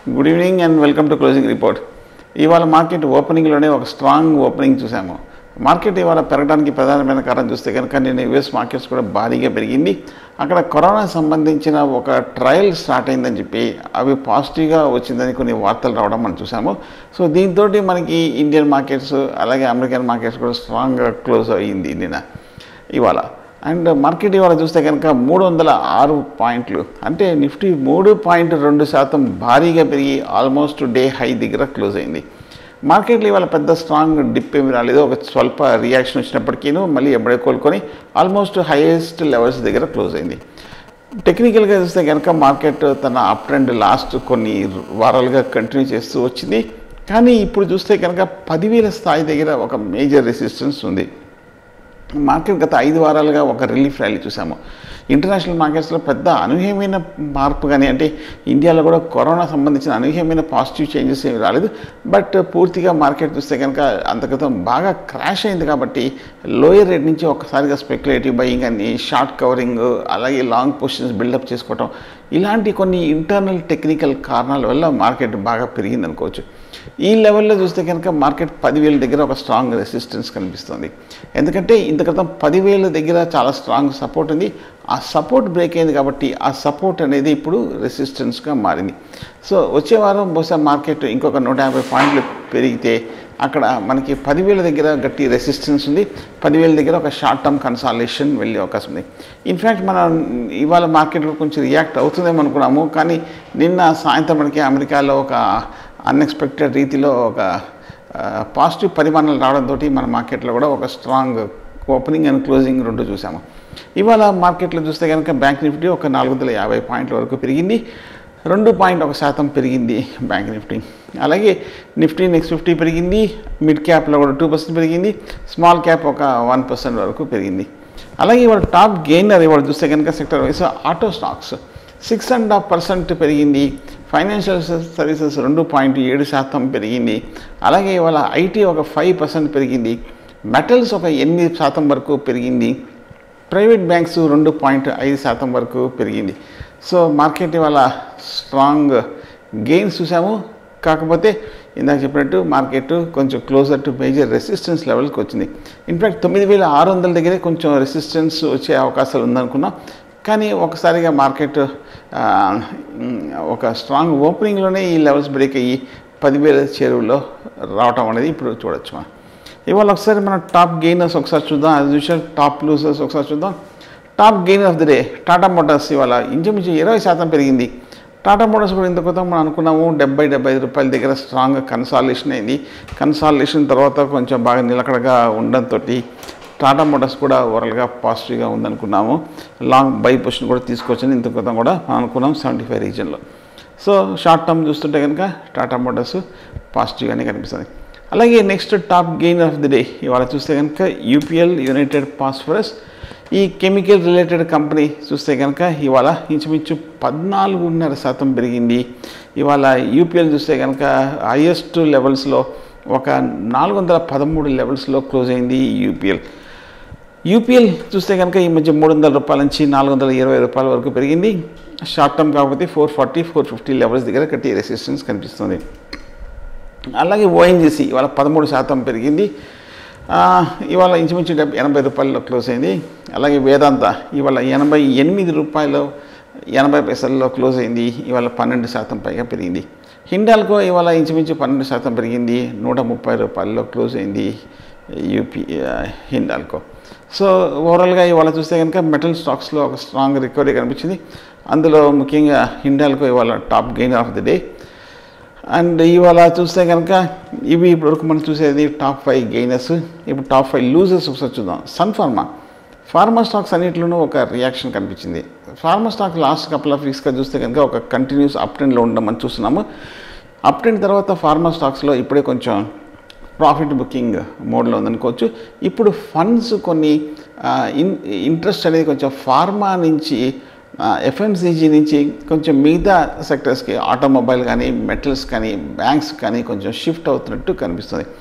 good evening and welcome to closing report ఇవాళ market ఓపెనింగ్లోనే ఒక స్ట్రాంగ్ ఓపెనింగ్ చూసాము మార్కెట్ ఇవాళ పెరగడానికి ప్రధానమైన కారణం చూస్తే కనుక నేను యుఎస్ మార్కెట్స్ కూడా భారీగా పెరిగింది అక్కడ కరోనా సంబంధించిన ఒక ట్రయల్ స్టార్ట్ అయిందని చెప్పి అవి పాజిటివ్గా వచ్చిందని కొన్ని వార్తలు రావడం మనం చూసాము సో దీంతో మనకి ఇండియన్ మార్కెట్స్ అలాగే అమెరికన్ మార్కెట్స్ కూడా స్ట్రాంగ్గా క్లోజ్ అయ్యింది నిన్న ఇవాళ అండ్ మార్కెట్ ఇవాళ చూస్తే కనుక మూడు వందల ఆరు పాయింట్లు అంటే నిఫ్టీ మూడు పాయింట్ రెండు శాతం భారీగా పెరిగి ఆల్మోస్ట్ డే హై దగ్గర క్లోజ్ అయింది మార్కెట్లో ఇవాళ పెద్ద స్ట్రాంగ్ డిప్ ఏమి రాలేదు ఒక స్వల్ప రియాక్షన్ వచ్చినప్పటికీను మళ్ళీ ఎప్పుడే కోలుకొని ఆల్మోస్ట్ హైయెస్ట్ లెవెల్స్ దగ్గర క్లోజ్ అయింది టెక్నికల్గా చూస్తే కనుక మార్కెట్ తన అప్ ట్రెండ్ లాస్ట్ కొన్ని వారాలుగా కంటిన్యూ చేస్తూ వచ్చింది కానీ ఇప్పుడు చూస్తే కనుక పదివేల స్థాయి దగ్గర ఒక మేజర్ రెసిస్టెన్స్ ఉంది మార్కెట్ గత ఐదు వారాలుగా ఒక రిలీఫ్ ర్యాలీ చూసాము ఇంటర్నేషనల్ మార్కెట్స్లో పెద్ద అనూహ్యమైన మార్పు కానీ అంటే ఇండియాలో కూడా కరోనా సంబంధించిన అనూహ్యమైన పాజిటివ్ చేంజెస్ ఏమి రాలేదు బట్ పూర్తిగా మార్కెట్ చూస్తే కనుక అంతక్రితం బాగా క్రాష్ అయింది కాబట్టి లోయర్ రేట్ నుంచి ఒకసారిగా స్పెక్యులేటివ్ బయింగ్ అని షార్ట్ కవరింగ్ అలాగే లాంగ్ పొజిషన్స్ బిల్డప్ చేసుకోవటం ఇలాంటి కొన్ని ఇంటర్నల్ టెక్నికల్ కారణాల వల్ల మార్కెట్ బాగా పెరిగింది అనుకోవచ్చు ఈ లెవెల్లో చూస్తే కనుక మార్కెట్ పదివేల దగ్గర ఒక స్ట్రాంగ్ రెసిస్టెన్స్ కనిపిస్తుంది ఎందుకంటే ఇంత క్రితం పదివేల దగ్గర చాలా స్ట్రాంగ్ సపోర్ట్ ఉంది ఆ సపోర్ట్ బ్రేక్ అయింది కాబట్టి ఆ సపోర్ట్ అనేది ఇప్పుడు రెసిస్టెన్స్గా మారింది సో వచ్చే వారం బహుశా మార్కెట్ ఇంకొక నూట యాభై పాయింట్లు పెరిగితే అక్కడ మనకి పదివేల దగ్గర గట్టి రెసిస్టెన్స్ ఉంది పదివేల దగ్గర ఒక షార్ట్ టర్మ్ కన్సాలేషన్ వెళ్ళే అవకాశం ఉంది ఇన్ఫ్యాక్ట్ మనం ఇవాళ మార్కెట్లో కొంచెం రియాక్ట్ అవుతుందేమో అనుకున్నాము కానీ నిన్న సాయంత్రం మనకి అమెరికాలో ఒక అన్ఎక్స్పెక్టెడ్ రీతిలో ఒక పాజిటివ్ పరిమాణాలు రావడంతో మన మార్కెట్లో కూడా ఒక స్ట్రాంగ్ ఓపెనింగ్ అండ్ క్లోజింగ్ రెండు చూసాము ఇవాళ మార్కెట్లో చూస్తే కనుక బ్యాంక్ నిఫ్టీ ఒక నాలుగు వందల యాభై పాయింట్ల వరకు పెరిగింది రెండు పాయింట్ ఒక శాతం పెరిగింది బ్యాంక్ నిఫ్టీ అలాగే నిఫ్టీ నెక్స్ట్ ఫిఫ్టీ పెరిగింది మిడ్ క్యాప్లో కూడా టూ పర్సెంట్ పెరిగింది స్మాల్ క్యాప్ ఒక వన్ పర్సెంట్ వరకు పెరిగింది అలాగే ఇవాళ టాప్ గెయినర్ ఇవాళ చూస్తే కనుక sector wise auto stocks six and half percent పెరిగింది ఫైనాన్షియల్ సర్వీసెస్ రెండు పాయింట్ ఏడు శాతం పెరిగింది అలాగే ఇవాళ ఐటీ ఒక ఫైవ్ పర్సెంట్ పెరిగింది మెటల్స్ ఒక ఎనిమిది శాతం వరకు పెరిగింది ప్రైవేట్ బ్యాంక్స్ రెండు పాయింట్ ఐదు శాతం వరకు పెరిగింది సో మార్కెట్ ఇవాళ స్ట్రాంగ్ గెయిన్స్ చూసాము కాకపోతే ఇందాక చెప్పినట్టు మార్కెట్ కొంచెం క్లోజర్ టు మేజర్ రెసిస్టెన్స్ లెవెల్కి వచ్చింది ఇన్ఫ్యాక్ట్ తొమ్మిది వేల ఆరు వందల దగ్గరే కొంచెం రెసిస్టెన్స్ వచ్చే అవకాశాలు ఉందనుకున్నాం కానీ ఒకసారిగా మార్కెట్ ఒక స్ట్రాంగ్ ఓపెనింగ్లోనే ఈ లెవెల్స్ బ్రేక్ అయ్యి పదివేల చేరువలో రావటం అనేది ఇప్పుడు చూడొచ్చు మనం ఇవాళ ఒకసారి మన టాప్ గెయినర్స్ ఒకసారి చూద్దాం యాజ్ యూజువల్ టాప్ లూజర్స్ ఒకసారి చూద్దాం top gainer of the day Tata Motors ఇవాళ ఇంచుమించు ఇరవై శాతం పెరిగింది టాటా మోటార్స్ కూడా ఇంత క్రితం మనం అనుకున్నాము డెబ్బై డెబ్బై ఐదు రూపాయల దగ్గర స్ట్రాంగ్ కన్సాలేషన్ అయింది కన్సాలేషన్ తర్వాత కొంచెం బాగా నిలకడగా ఉండడంతో టాటా మోటార్స్ కూడా ఓవరాల్గా పాజిటివ్గా ఉందనుకున్నాము లాంగ్ బై పొజిషన్ కూడా తీసుకొచ్చని ఇంత క్రితం కూడా మనం అనుకున్నాం సెవెంటీ ఫైవ్ రీజన్లో సో షార్ట్ టర్మ్ చూస్తుంటే కనుక టాటా మోటార్స్ పాజిటివ్గానే కనిపిస్తుంది అలాగే next top gain of the day ఇవాళ చూస్తే కనుక యూపీఎల్ యునైటెడ్ పాస్ఫరస్ ఈ కెమికల్ రిలేటెడ్ కంపెనీ చూస్తే కనుక ఇవాళ ఇంచుమించు పద్నాలుగున్నర శాతం పెరిగింది ఇవాళ యూపీఎల్ చూస్తే కనుక హైయెస్ట్ లెవెల్స్లో ఒక నాలుగు వందల పదమూడు లెవెల్స్లో క్లోజ్ అయింది యూపీఎల్ యూపీఎల్ చూస్తే కనుక ఈ మధ్య మూడు వందల రూపాయల నుంచి నాలుగు వందల ఇరవై రూపాయల వరకు పెరిగింది షార్ట్ టర్మ్ కాకపోతే four forty four fifty levels దగ్గర కట్టి రెసిస్టెన్స్ కనిపిస్తుంది అలాగే ఓఎన్జీసీ ఇవాళ పదమూడు శాతం పెరిగింది ఇవాళ ఇంచుమించు డెబ్బై ఎనభై రూపాయల్లో క్లోజ్ అయింది అలాగే వేదాంత ఇవాళ ఎనభై ఎనిమిది రూపాయలు ఎనభై పైసల్లో క్లోజ్ అయింది ఇవాళ పన్నెండు శాతం పైగా పెరిగింది హిండాల్కో ఇవాళ ఇంచుమించు పన్నెండు శాతం పెరిగింది నూట ముప్పై రూపాయల్లో క్లోజ్ అయింది యూపీ హిండాల్కో సో ఓవరాల్గా ఇవాళ చూస్తే కనుక మెటల్ స్టాక్స్లో ఒక స్ట్రాంగ్ రికవరీ కనిపించింది అందులో ముఖ్యంగా హిండాల్కో ఇవాళ top gainer of the day and ఇవాళ చూస్తే కనుక ఇవి ఇప్పటివరకు మనం చూసేది టాప్ ఫైవ్ గెయినర్స్ ఇప్పుడు టాప్ ఫైవ్ లూజర్స్ ఒకసారి చూద్దాం సన్ ఫార్మా ఫార్మా స్టాక్స్ అన్నింటిలోనూ ఒక రియాక్షన్ కనిపించింది pharma stock last couple of వీక్స్గా చూస్తే కనుక ఒక కంటిన్యూస్ అప్ ట్రెండ్లో ఉండడం మనం చూస్తున్నాము అప్ ట్రెండ్ తర్వాత ఫార్మా స్టాక్స్లో ఇప్పుడే కొంచెం ప్రాఫిట్ బుకింగ్ మోడ్లో ఉందనుకోవచ్చు ఇప్పుడు ఫండ్స్ కొన్ని ఇన్ ఇంట్రెస్ట్ అనేది కొంచెం ఫార్మా నుంచి ఎఫ్ఎంసీజీ నుంచి కొంచెం మిగతా సెక్టర్స్కి ఆటోమొబైల్ కానీ మెటల్స్ కానీ బ్యాంక్స్ కానీ కొంచెం షిఫ్ట్ అవుతున్నట్టు కనిపిస్తుంది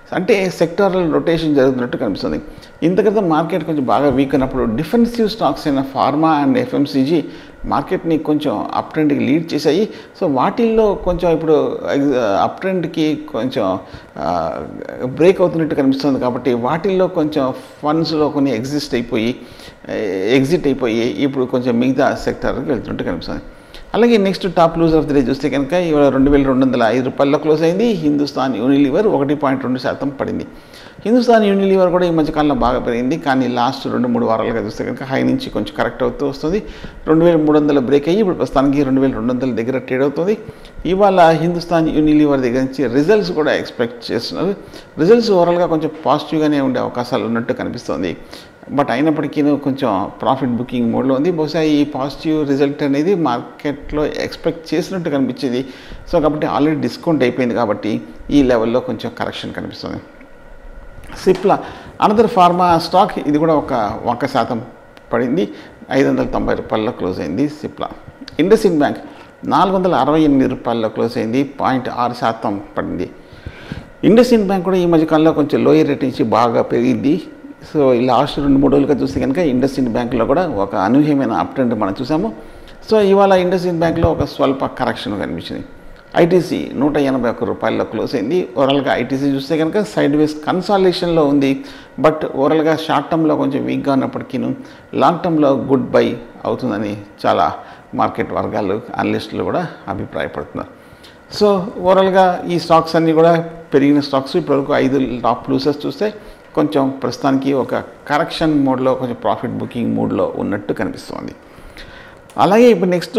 అంటే సెక్టరల్ రొటేషన్ జరుగుతున్నట్టు కనిపిస్తుంది ఇంతక్రితం మార్కెట్ కొంచెం బాగా వీక్ అయినప్పుడు డిఫెన్సివ్ స్టాక్స్ అయిన ఫార్మా అండ్ ఎఫ్ఎంసీజీ మార్కెట్ని కొంచెం అప్ ట్రెండ్కి లీడ్ చేశాయి సో వాటిల్లో కొంచెం ఇప్పుడు అప్ ట్రెండ్కి కొంచెం బ్రేక్ అవుతున్నట్టు కనిపిస్తుంది కాబట్టి వాటిల్లో కొంచెం ఫండ్స్లో కొన్ని ఎగ్జిస్ట్ అయిపోయి ఎగ్జిట్ అయిపోయి ఇప్పుడు కొంచెం మిగతా సెక్టర్కి వెళ్తున్నట్టు కనిపిస్తుంది అలాగే next top lose of the day చూస్తే కనుక ఇవాళ రెండు వేల రెండు వందల ఐదు రూపాయల్లో క్లోజ్ అయింది హిందుస్థాన్ యూనిలివర్ ఒకటి పాయింట్ రెండు శాతం పడింది హిందుస్థాన్ యూనిలివర్ కూడా ఈ మధ్యకాలంలో బాగా పెరిగింది కానీ లాస్ట్ రెండు మూడు వారాలుగా చూస్తే కనుక హై నుంచి కొంచెం కరెక్ట్ అవుతూ వస్తుంది రెండు వేల మూడు వందల బ్రేక్ అయ్యి ఇప్పుడు ప్రస్తుతానికి రెండు వేల రెండు వందల దగ్గర ట్రేడ్ అవుతుంది ఇవాళ హిందుస్థాన్ యూనిలివర్ దగ్గర నుంచి రిజల్ట్స్ కూడా ఎక్స్పెక్ట్ చేస్తున్నారు రిజల్ట్స్ ఓవరాల్గా కొంచెం పాజిటివ్గానే ఉండే అవకాశాలు ఉన్నట్టు కనిపిస్తుంది బట్ అయినప్పటికీ కొంచెం ప్రాఫిట్ బుకింగ్ మోడ్లో ఉంది బహుశా ఈ పాజిటివ్ రిజల్ట్ అనేది మార్కెట్లో ఎక్స్పెక్ట్ చేసినట్టు కనిపించింది సో కాబట్టి ఆల్రెడీ డిస్కౌంట్ అయిపోయింది కాబట్టి ఈ లెవెల్లో కొంచెం కరెక్షన్ కనిపిస్తుంది సిప్లా అనదర్ ఫార్మా స్టాక్ ఇది కూడా ఒక ఒక్క శాతం పడింది ఐదు వందల తొంభై రూపాయల్లో క్లోజ్ అయింది సిప్లా ఇండస్ ఇండ్ బ్యాంక్ నాలుగు వందల అరవై ఎనిమిది రూపాయల్లో క్లోజ్ అయింది పాయింట్ ఆరు శాతం పడింది ఇండస్ ఇండ్ బ్యాంక్ కూడా ఈ మధ్యకాలంలో కొంచెం లోయర్ రేట్ నుంచి బాగా పెరిగింది సో ఈ లాస్ట్ రెండు మూడు రోజులుగా చూస్తే కనుక ఇండస్ ఇండ్ బ్యాంక్లో కూడా ఒక అనూహ్యమైన అప్ ట్రెండ్ మనం చూసాము సో ఇవాళ ఇండస్ ఇండ్ బ్యాంక్లో ఒక స్వల్ప కరెక్షన్ కనిపించింది ఐటీసీ నూట ఎనభై ఒక్క రూపాయల్లో క్లోజ్ అయింది ఓవరాల్గా ఐటీసీ చూస్తే కనుక సైడ్ వేస్ కన్సాలేషన్లో ఉంది బట్ ఓవరాల్గా షార్ట్ టర్మ్లో కొంచెం వీక్గా ఉన్నప్పటికీ లాంగ్ టర్మ్లో గుడ్ బై అవుతుందని చాలా మార్కెట్ వర్గాలు అనలిస్టులు కూడా అభిప్రాయపడుతున్నారు సో ఓవరాల్గా ఈ స్టాక్స్ అన్నీ కూడా పెరిగిన స్టాక్స్ ఇప్పటివరకు ఐదు టాప్ లూసెస్ చూస్తే కొంచెం ప్రస్తుతానికి ఒక కరెక్షన్ మోడ్లో కొంచెం ప్రాఫిట్ బుకింగ్ మూడ్లో ఉన్నట్టు కనిపిస్తుంది అలాగే ఇప్పుడు నెక్స్ట్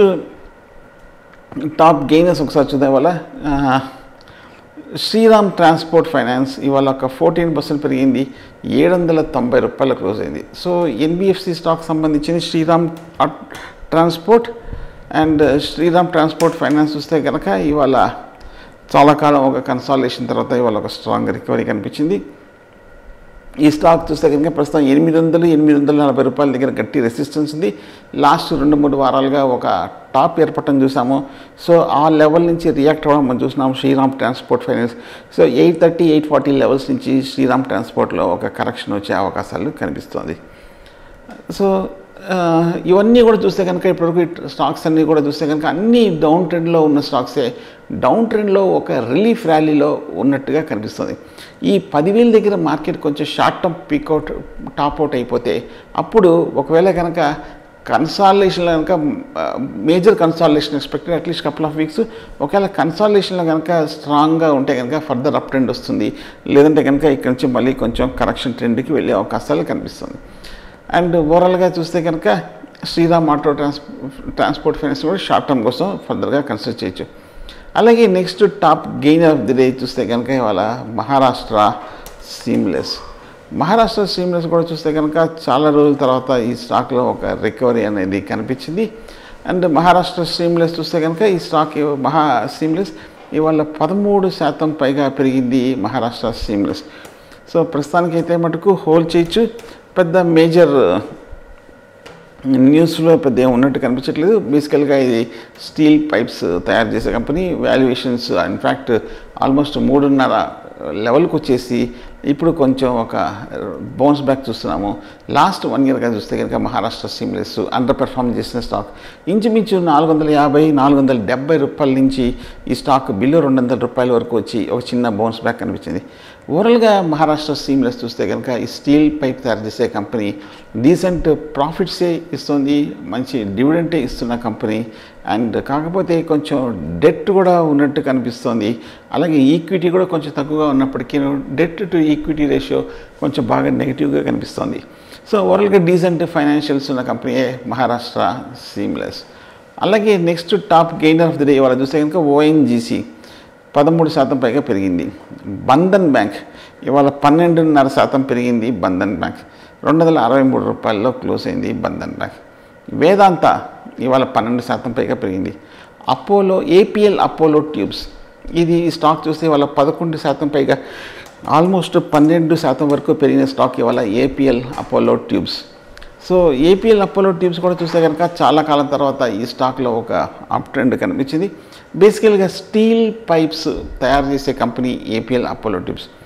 టాప్ గెయినర్స్ ఒకసారి చూద్దాం వల్ల శ్రీరామ్ ట్రాన్స్పోర్ట్ ఫైనాన్స్ ఇవాళ ఒక ఫోర్టీన్ పర్సెంట్ పెరిగింది ఏడు వందల తొంభై రూపాయల క్లోజ్ అయింది సో ఎన్బిఎఫ్సి స్టాక్ సంబంధించింది Shriram Transport and Shriram Transport Finance చూస్తే కనుక ఇవాళ చాలా కాలం ఒక కన్సాలేషన్ తర్వాత ఇవాళ ఒక స్ట్రాంగ్ రికవరీ కనిపించింది ఈ స్టాక్ చూస్తే కనుక ప్రస్తుతం ఎనిమిది వందలు ఎనిమిది వందల నలభై రూపాయల దగ్గర గట్టి రెసిస్టెన్స్ ఉంది లాస్ట్ రెండు మూడు వారాలుగా ఒక టాప్ ఏర్పడటం చూసాము సో ఆ లెవెల్ నుంచి రియాక్ట్ అవ్వడం మనం చూసినాము Shriram Transport Finance so eight thirty eight forty levels నుంచి శ్రీరామ్ ట్రాన్స్పోర్ట్లో ఒక కరెక్షన్ వచ్చే అవకాశాలు కనిపిస్తుంది సో ఇవన్నీ కూడా చూస్తే కనుక ఇప్పటివరకు స్టాక్స్ అన్నీ కూడా చూస్తే కనుక అన్ని డౌన్ ట్రెండ్లో ఉన్న స్టాక్సే డౌన్ ట్రెండ్లో ఒక రిలీఫ్ ర్యాలీలో ఉన్నట్టుగా కనిపిస్తుంది ఈ పదివేల దగ్గర మార్కెట్ కొంచెం short term peak out top out అయిపోతే అప్పుడు ఒకవేళ కనుక కన్సాలేషన్లో కనుక major consolation expected at least couple of weeks ఒకవేళ కన్సాలేషన్లో కనుక స్ట్రాంగ్గా ఉంటే కనుక ఫర్దర్ అప్ ట్రెండ్ వస్తుంది లేదంటే కనుక ఇక్కడ నుంచి మళ్ళీ కొంచెం కరెక్షన్ ట్రెండ్కి వెళ్ళే అవకాశాలు కనిపిస్తుంది అండ్ ఓవరాల్గా చూస్తే కనుక Shriram auto trans transport finance కూడా షార్ట్ టర్మ్ కోసం ఫర్దర్గా కన్సిడర్ చేయొచ్చు అలాగే next top gain of the day చూస్తే కనుక ఇవాళ మహారాష్ట్ర సీమ్లెస్ మహారాష్ట్ర సీమ్లెస్ కూడా చూస్తే కనుక చాలా రోజుల తర్వాత ఈ స్టాక్లో ఒక రికవరీ అనేది కనిపించింది అండ్ మహారాష్ట్ర సీమ్లెస్ చూస్తే కనుక ఈ స్టాక్ మహా సీమ్లెస్ ఇవాళ పదమూడు శాతం పైగా పెరిగింది మహారాష్ట్ర సీమ్లెస్ సో ప్రస్తుతానికైతే మటుకు హోల్డ్ చేయొచ్చు పెద్ద మేజర్ న్యూస్లో పెద్ద ఏం ఉన్నట్టు కనిపించట్లేదు బేసికల్గా ఇది స్టీల్ పైప్స్ తయారు చేసే కంపెనీ వాల్యుయేషన్స్ ఇన్ఫ్యాక్ట్ ఆల్మోస్ట్ మూడున్నర లెవెల్కి వచ్చేసి ఇప్పుడు కొంచెం ఒక బౌన్స్ బ్యాక్ చూస్తున్నాము లాస్ట్ వన్ ఇయర్గా చూస్తే కనుక మహారాష్ట్ర సిమ్లెస్ అండర్ పెర్ఫార్మ్ చేసిన స్టాక్ ఇంచుమించు నాలుగు వందల యాభై నాలుగు వందల డెబ్బై రూపాయల నుంచి ఈ స్టాక్ బిల్లు రెండు వందల రూపాయల వరకు వచ్చి ఒక చిన్న బౌన్స్ బ్యాక్ కనిపించింది ఓవరాల్గా మహారాష్ట్ర సీమ్లెస్ చూస్తే కనుక ఈ స్టీల్ పైప్ తయారు చేసే కంపెనీ డీసెంట్ ప్రాఫిట్సే ఇస్తుంది మంచి డివిడెంటే ఇస్తున్న కంపెనీ అండ్ కాకపోతే కొంచెం డెట్ కూడా ఉన్నట్టు కనిపిస్తుంది అలాగే ఈక్విటీ కూడా కొంచెం తక్కువగా ఉన్నప్పటికీ డెట్ టు ఈక్విటీ రేషియో కొంచెం బాగా నెగిటివ్గా కనిపిస్తుంది సో ఓవరాల్గా డీసెంట్ ఫైనాన్షియల్స్ ఉన్న కంపెనీయే మహారాష్ట్ర సీమ్లెస్ అలాగే next top gainer of the day ఇవాళ చూస్తే కనుక ఓఎన్జీసీ పదమూడు శాతం పైగా పెరిగింది బంధన్ బ్యాంక్ ఇవాళ పన్నెండున్నర శాతం పెరిగింది బంధన్ బ్యాంక్ రెండు వందల అరవై మూడు రూపాయల్లో క్లోజ్ అయింది బంధన్ బ్యాంక్ వేదాంత ఇవాళ పన్నెండు శాతం పైగా పెరిగింది అపోలో ఏపీఎల్ అపోలో ట్యూబ్స్ ఇది స్టాక్ చూస్తే ఇవాళ పదకొండు శాతం పైగా ఆల్మోస్ట్ పన్నెండు శాతం వరకు పెరిగిన స్టాక్ ఇవాళ APL Apollo Tubes so APL Apollo Tubes కూడా చూస్తే కనుక చాలా కాలం తర్వాత ఈ స్టాక్లో ఒక అప్ ట్రెండ్ కనిపించింది బేసికల్గా స్టీల్ పైప్స్ తయారు చేసే company APL Apollo Tubes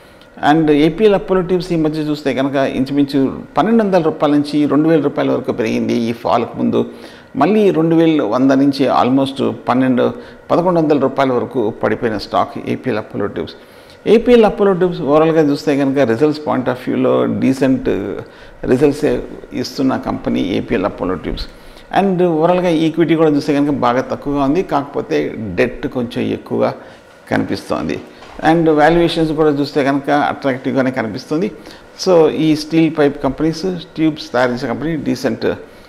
and APL Apollo tips ఈ మధ్య చూస్తే కనుక ఇంచుమించు పన్నెండు వందల రూపాయల నుంచి రెండు వేల రూపాయల వరకు పెరిగింది ఈ ఫాల్కి ముందు మళ్ళీ రెండు వేల వంద నుంచి ఆల్మోస్ట్ పన్నెండు పదకొండు వందల రూపాయల వరకు పడిపోయిన stock APL Apollo tips APL Apollo tips ఓవరాల్గా చూస్తే కనుక రిజల్ట్స్ పాయింట్ ఆఫ్ వ్యూలో డీసెంట్ రిజల్ట్స్ ఇస్తున్న company APL Apollo tips and ఓవరాల్గా ఈక్విటీ కూడా చూస్తే కనుక బాగా తక్కువగా ఉంది కాకపోతే డెట్ కొంచెం ఎక్కువగా కనిపిస్తోంది అండ్ వాల్యుయేషన్స్ కూడా చూస్తే కనుక అట్రాక్టివ్గానే కనిపిస్తుంది సో ఈ స్టీల్ పైప్ కంపెనీస్ ట్యూబ్స్ తయారు చేసే కంపెనీ డీసెంట్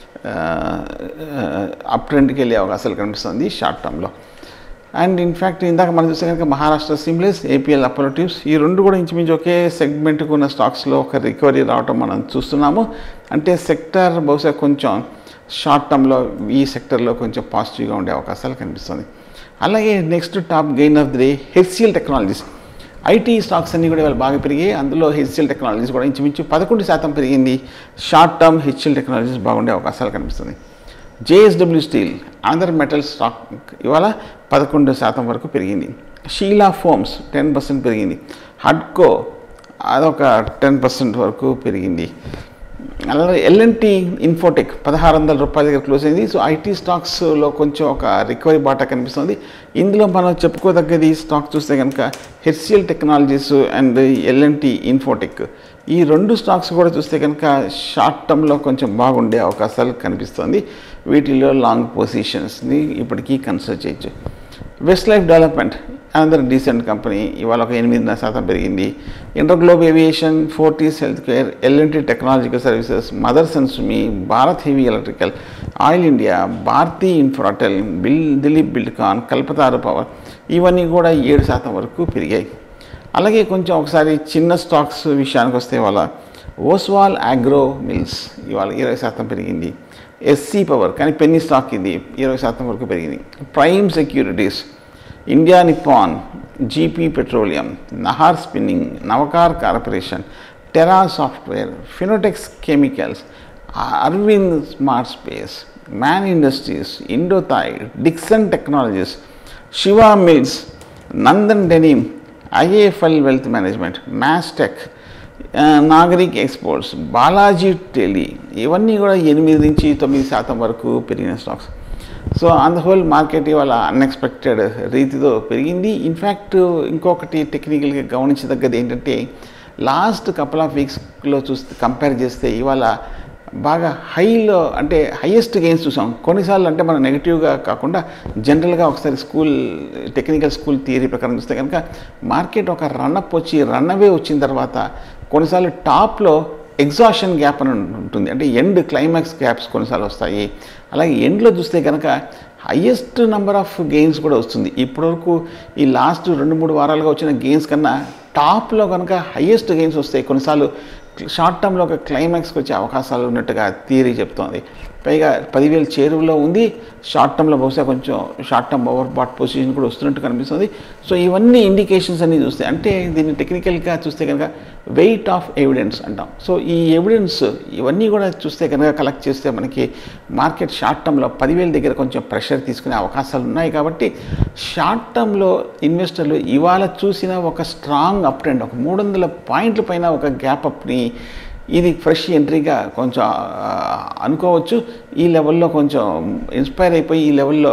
అప్ ట్రెండ్కి వెళ్ళే అవకాశాలు కనిపిస్తుంది షార్ట్ టర్మ్లో అండ్ ఇన్ఫ్యాక్ట్ ఇందాక మనం చూస్తే కనుక Maharashtra Seamless APL Apollo Tubes ఈ రెండు కూడా ఇంచుమించు ఒకే సెగ్మెంట్కు ఉన్న స్టాక్స్లో ఒక రికవరీ రావటం మనం చూస్తున్నాము అంటే సెక్టర్ బహుశా కొంచెం షార్ట్ టర్మ్లో ఈ సెక్టర్లో కొంచెం పాజిటివ్గా ఉండే అవకాశాలు కనిపిస్తుంది అలాగే next top gain of the day HCL Technologies IT stocks అన్నీ కూడా ఇవాళ బాగా పెరిగాయి అందులో హెచ్సిఎల్ టెక్నాలజీస్ కూడా ఇంచుమించు పదకొండు శాతం పెరిగింది షార్ట్ టర్మ్ హెచ్సిఎల్ టెక్నాలజీస్ బాగుండే అవకాశాలు కనిపిస్తుంది JSW steel Andhra metal stock ఇవాళ పదకొండు శాతం వరకు పెరిగింది షీలా ఫోమ్స్ టెన్ పర్సెంట్ పెరిగింది హడ్కో అదొక టెన్ పర్సెంట్ వరకు పెరిగింది అలాగే ఎల్ఎన్టీ ఇన్ఫోటెక్ పదహారు వందల రూపాయల దగ్గర క్లోజ్ అయింది సో ఐటీ స్టాక్స్లో కొంచెం ఒక రికవరీ బాట కనిపిస్తుంది ఇందులో మనం చెప్పుకోదగ్గది స్టాక్ చూస్తే కనుక HCL Technologies and L and T Infotech ఈ రెండు స్టాక్స్ కూడా చూస్తే కనుక షార్ట్ టర్మ్లో కొంచెం బాగుండే అవకాశాలు కనిపిస్తుంది వీటిలో లాంగ్ పొజిషన్స్ని ఇప్పటికీ కన్సిడర్ చేయొచ్చు వెస్ట్ లైఫ్ డెవలప్మెంట్ అందర్ డీసెంట్ కంపెనీ ఇవాళ ఒక ఎనిమిదిన్నర శాతం పెరిగింది InterGlobe Aviation Fortis Health Care L and T Technological Services Mother son Sumi Bharat Heavy Electrical Oil India Bharti Infratel బిల్ దిలీప్ బిల్డ్కాన్ కల్పతారు పవర్ ఇవన్నీ కూడా ఏడు శాతం వరకు పెరిగాయి అలాగే కొంచెం ఒకసారి చిన్న స్టాక్స్ విషయానికి వస్తే ఇవాళ ఓస్వాల్ అగ్రో మిల్స్ ఇవాళ ఇరవై శాతం పెరిగింది ఎస్సీ పవర్ కానీ పెన్నీ స్టాక్ ఇది ఇరవై శాతం వరకు పెరిగింది Prime Securities India Nippon GP Petroleum Nahar Spinning Navkar Corporation Tera Software Fineotex Chemicals Arvind Smart Space Man Industries ఇండోథాయిడ్ Dixon Technologies Shiva Mills Nandan Denim IAFL Wealth Management Mastek Nagarik Exports Balaji Tele ఇవన్నీ కూడా ఎనిమిది నుంచి తొమ్మిది శాతం వరకు పెరిగిన stocks so on the whole market ఇవాళ అన్ఎక్స్పెక్టెడ్ రీతితో పెరిగింది ఇన్ఫ్యాక్ట్ ఇంకొకటి టెక్నికల్గా గమనించదగ్గది ఏంటంటే లాస్ట్ కపుల్ ఆఫ్ వీక్స్లో చూస్తే కంపేర్ చేస్తే ఇవాళ బాగా హైలో అంటే హైయెస్ట్ గెయిన్స్ చూసాం కొన్నిసార్లు అంటే మనం నెగిటివ్గా కాకుండా జనరల్గా ఒకసారి స్కూల్ టెక్నికల్ స్కూల్ థియరీ ప్రకారం చూస్తే కనుక మార్కెట్ ఒక రన్అప్ వచ్చి రన్అవే వచ్చిన తర్వాత కొన్నిసార్లు టాప్లో ఎగ్జాషన్ గ్యాప్ అని ఉంటుంది అంటే ఎండ్ క్లైమాక్స్ గ్యాప్స్ కొన్నిసార్లు వస్తాయి అలాగే ఎండ్లో చూస్తే కనుక హయ్యెస్ట్ నెంబర్ ఆఫ్ గెయిన్స్ కూడా వస్తుంది ఇప్పటివరకు ఈ లాస్ట్ రెండు మూడు వారాలుగా వచ్చిన గెయిన్స్ కన్నా టాప్లో కనుక హయ్యెస్ట్ గెయిన్స్ వస్తాయి కొన్నిసార్లు షార్ట్ టర్మ్లో ఒక క్లైమాక్స్కి వచ్చే అవకాశాలు ఉన్నట్టుగా థియరీ చెప్తోంది పైగా పదివేలు చేరువలో ఉంది షార్ట్ టర్మ్లో బహుశా కొంచెం short term over bought position కూడా వస్తున్నట్టు కనిపిస్తుంది సో ఇవన్నీ ఇండికేషన్స్ అన్ని చూస్తే అంటే దీన్ని టెక్నికల్గా చూస్తే కనుక వెయిట్ ఆఫ్ ఎవిడెన్స్ అంటాం సో ఈ ఎవిడెన్స్ ఇవన్నీ కూడా చూస్తే కనుక కలెక్ట్ చేస్తే మనకి మార్కెట్ షార్ట్ టర్మ్లో పదివేల దగ్గర కొంచెం ప్రెషర్ తీసుకునే అవకాశాలు ఉన్నాయి కాబట్టి షార్ట్ టర్మ్లో ఇన్వెస్టర్లు ఇవాళ చూసిన ఒక స్ట్రాంగ్ అప్ ట్రెండ్ ఒక మూడు వందల పాయింట్ల పైన ఒక గ్యాప్ అప్ని ఇది ఫ్రెష్ ఎంట్రీగా కొంచెం ఆ, అనుకోవచ్చు ఈ లెవెల్లో కొంచెం ఇన్స్పైర్ అయిపోయి ఈ లెవెల్లో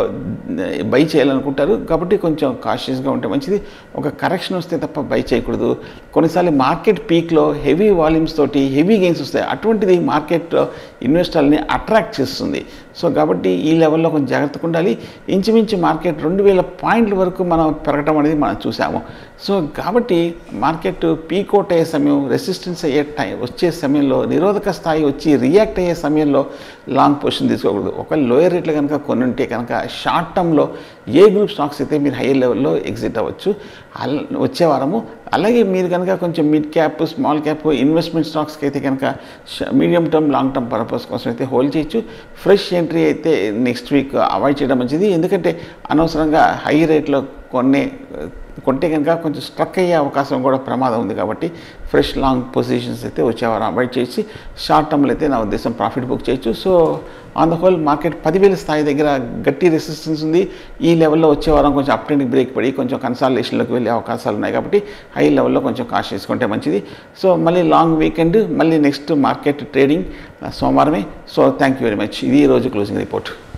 బై చేయాలనుకుంటారు కాబట్టి కొంచెం కాషియస్గా ఉంటే మంచిది ఒక కరెక్షన్ వస్తే తప్ప బై చేయకూడదు కొన్నిసార్లు మార్కెట్ పీక్లో హెవీ వాల్యూమ్స్ తోటి హెవీ గెయిన్స్ వస్తాయి అటువంటిది మార్కెట్ ఇన్వెస్టర్ని అట్రాక్ట్ చేస్తుంది సో కాబట్టి ఈ లెవెల్లో కొంచెం జాగ్రత్తగా ఉండాలి ఇంచుమించు మార్కెట్ రెండు వేల పాయింట్ల వరకు మనం పెరగటం అనేది మనం చూసాము సో కాబట్టి మార్కెట్ పీకోట్ అయ్యే సమయం రెసిస్టెన్స్ అయ్యే టైం వచ్చే సమయంలో నిరోధక స్థాయి వచ్చి రియాక్ట్ అయ్యే సమయంలో లాంగ్ పొజిషన్ తీసుకోకూడదు ఒక లోయర్ రేట్లు కనుక కొన్ని ఉంటే కనుక షార్ట్ టర్మ్లో ఏ గ్రూప్ స్టాక్స్ అయితే మీరు హైయర్ లెవెల్లో ఎగ్జిట్ అవ్వచ్చు అల్ వచ్చే వారము అలాగే మీరు కనుక కొంచెం mid cap small cap investment స్టాక్స్కి అయితే కనుక medium term long term purpose కోసం అయితే హోల్డ్ చేయొచ్చు ఫ్రెష్ ఎంట్రీ అయితే నెక్స్ట్ వీక్ అవాయిడ్ చేయడం మంచిది ఎందుకంటే అనవసరంగా హై రేట్లో కొన్ని కొంటే కనుక కొంచెం స్ట్రక్ అయ్యే అవకాశం కూడా ప్రమాదం ఉంది కాబట్టి ఫ్రెష్ లాంగ్ పొజిషన్స్ అయితే వచ్చేవారు అవాయిడ్ చేసి షార్ట్ టర్మ్లో అయితే నా ఉద్దేశం ప్రాఫిట్ బుక్ చేయొచ్చు so on the whole market పదివేల స్థాయి దగ్గర గట్టి రెసిస్టెన్స్ ఉంది ఈ లెవెల్లో వచ్చే వారం కొంచెం అప్ ట్రెండ్ బ్రేక్ పడి కొంచెం కన్సాలిడేషన్లోకి వెళ్ళే అవకాశాలు ఉన్నాయి కాబట్టి హై లెవెల్లో కొంచెం కాష్ చేసుకుంటే మంచిది సో మళ్ళీ లాంగ్ వీకెండ్ మళ్ళీ నెక్స్ట్ మార్కెట్ ట్రేడింగ్ సోమవారమే so thank you very much ఇది ఈ రోజు క్లోజింగ్ రిపోర్ట్